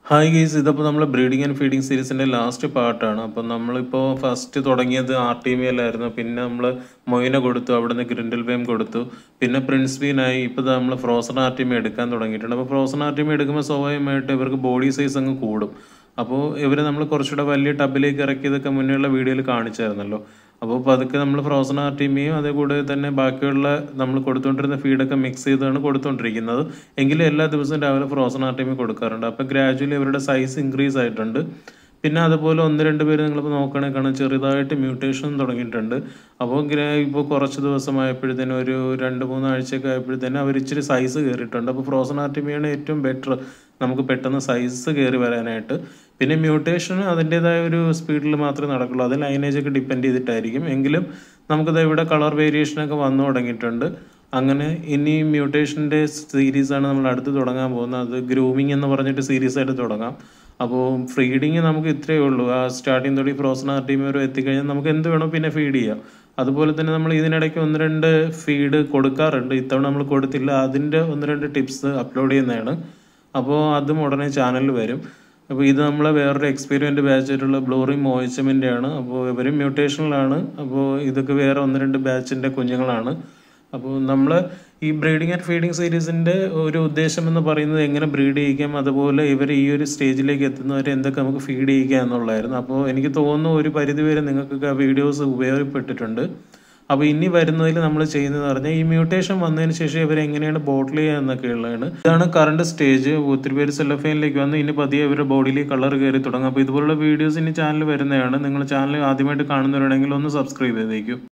hi guys ഇതിപ്പോൾ നമ്മൾ breeding and feeding സീരീസിൻ്റെ ലാസ്റ്റ് പാർട്ടാണ് അപ്പം നമ്മളിപ്പോൾ ഫസ്റ്റ് തുടങ്ങിയത് ആർ ടി വി എല്ലായിരുന്നു പിന്നെ നമ്മൾ മൊയിന കൊടുത്തു അവിടുന്ന് ഗ്രിൻഡൽ വേം കൊടുത്തു പിന്നെ പ്രിൻസ് ബീനായി ഇപ്പോൾ നമ്മൾ ഫ്രോസൺ ആർ ടി വി എടുക്കാൻ തുടങ്ങിയിട്ടുണ്ട് അപ്പോൾ ഫ്രോസൺ ആർ ടി വി എടുക്കുമ്പോൾ സ്വാഭാവികമായിട്ട് ഇവർക്ക് ബോഡി സൈസ് അങ്ങ് കൂടും അപ്പോൾ ഇവരെ നമ്മൾ കുറച്ചുകൂടെ വലിയ ടബിലേക്ക് ഇറക്കിയതൊക്കെ മുന്നേയുള്ള വീഡിയോയിൽ കാണിച്ചായിരുന്നല്ലോ അപ്പോൾ പതുക്കെ നമ്മൾ ഫ്രോസൺ ആർ ടീമിയും അതേകൂടെ തന്നെ ബാക്കിയുള്ള നമ്മൾ കൊടുത്തുകൊണ്ടിരുന്ന ഫീഡൊക്കെ മിക്സ് ചെയ്താണ് കൊടുത്തുകൊണ്ടിരിക്കുന്നത് എങ്കിലും എല്ലാ ദിവസവും രാവിലെ ഫ്രോസൺ ആർ ടീമി കൊടുക്കാറുണ്ട് അപ്പോൾ ഗ്രാജുവലി അവരുടെ സൈസ് ഇൻക്രീസ് ആയിട്ടുണ്ട് പിന്നെ അതുപോലെ ഒന്ന് രണ്ട് പേര് നിങ്ങളിപ്പോൾ നോക്കുകയാണെങ്കിൽ കാണാൻ ചെറുതായിട്ട് മ്യൂട്ടേഷൻ തുടങ്ങിയിട്ടുണ്ട് അപ്പോൾ ഗ്രാ ഇപ്പോൾ കുറച്ച് ദിവസമായപ്പോഴത്തേനും ഒരു രണ്ട് മൂന്ന് ആഴ്ചയൊക്കെ ആയപ്പോഴത്തേനും അവർ ഇച്ചിരി സൈസ് കയറിയിട്ടുണ്ട് അപ്പോൾ ഫ്രോസൺ ആർട്ടിമിയാണ് ഏറ്റവും ബെറ്റർ നമുക്ക് പെട്ടെന്ന് സൈസ് കയറി വരാനായിട്ട് പിന്നെ മ്യൂട്ടേഷൻ അതിൻ്റെതായ ഒരു സ്പീഡിൽ മാത്രമേ നടക്കുള്ളൂ അത് ലൈനേജ് ഒക്കെ ഡിപ്പെൻഡ് ചെയ്തിട്ടായിരിക്കും എങ്കിലും നമുക്കത് ഇവിടെ കളർ വേരിയേഷനൊക്കെ വന്നു തുടങ്ങിയിട്ടുണ്ട് അങ്ങനെ ഇനി മ്യൂട്ടേഷൻ്റെ സീരീസാണ് നമ്മൾ അടുത്ത് തുടങ്ങാൻ പോകുന്നത് അത് ഗ്രൂമിങ് എന്ന് പറഞ്ഞിട്ട് സീരീസ് ആയിട്ട് തുടങ്ങാം അപ്പോൾ ഫീഡിങ് നമുക്ക് ഇത്രയേ ഉള്ളൂ ആ സ്റ്റാർട്ടിങ് തൊടി ഫ്രോസൺ ആർ ടീം വരെ എത്തിക്കഴിഞ്ഞാൽ നമുക്ക് എന്ത് വേണോ പിന്നെ ഫീഡ് ചെയ്യാം അതുപോലെ തന്നെ നമ്മൾ ഇതിനിടയ്ക്ക് ഒന്ന് രണ്ട് ഫീഡ് കൊടുക്കാറുണ്ട് ഇത്തവണ നമ്മൾ കൊടുത്തില്ല അതിൻ്റെ ഒന്ന് രണ്ട് ടിപ്സ് അപ്ലോഡ് ചെയ്യുന്നതാണ് അപ്പോൾ അതും ഉടനെ ചാനലിൽ വരും അപ്പോൾ ഇത് നമ്മളെ വേറൊരു എക്സ്പീരിയൻറ്റ് ബാച്ച് ആയിട്ടുള്ള ബ്ലൂറി മോയിച്ചമിൻ്റെ ആണ് അപ്പോൾ ഇവരും മ്യൂട്ടേഷനിലാണ് അപ്പോൾ ഇതൊക്കെ വേറെ ഒന്ന് രണ്ട് ബാച്ചിൻ്റെ കുഞ്ഞുങ്ങളാണ് അപ്പോൾ നമ്മൾ ഈ ബ്രീഡിംഗ് ആൻഡ് ഫീഡിംഗ് സീരീസിൻ്റെ ഒരു ഉദ്ദേശം എന്ന് പറയുന്നത് എങ്ങനെ ബ്രീഡ് ചെയ്യിക്കാം അതുപോലെ ഇവർ ഈ ഒരു സ്റ്റേജിലേക്ക് എത്തുന്നവരെ എന്തൊക്കെ നമുക്ക് ഫീഡ് ചെയ്യിക്കാം എന്നുള്ളായിരുന്നു അപ്പോൾ എനിക്ക് തോന്നുന്നു ഒരു പരിധിവരെ നിങ്ങൾക്കൊക്കെ ആ വീഡിയോസ് ഉപയോഗപ്പെട്ടിട്ടുണ്ട് അപ്പോൾ ഇനി വരുന്നതിൽ നമ്മൾ ചെയ്യുന്നത് പറഞ്ഞാൽ ഈ മ്യൂട്ടേഷൻ വന്നതിന് ശേഷം ഇവർ എങ്ങനെയാണ് ബോട്ടിൽ ചെയ്യുക എന്നൊക്കെ ഉള്ളതാണ് ഇതാണ് കറണ്ട് സ്റ്റേജ് ഒത്തിരി പേര് സെല്ലഫൈനിലേക്ക് വന്ന് ഇനി പതിയെ ഇവരുടെ ബോഡിയിൽ കളർ കയറി തുടങ്ങും അപ്പോൾ ഇതുപോലുള്ള വീഡിയോസ് ഇനി ചാനൽ വരുന്നതാണ് നിങ്ങൾ ചാനൽ ആദ്യമായിട്ട് കാണുന്നവരാണെങ്കിൽ ഒന്ന് സബ്സ്ക്രൈബ് ചെയ്തേക്കും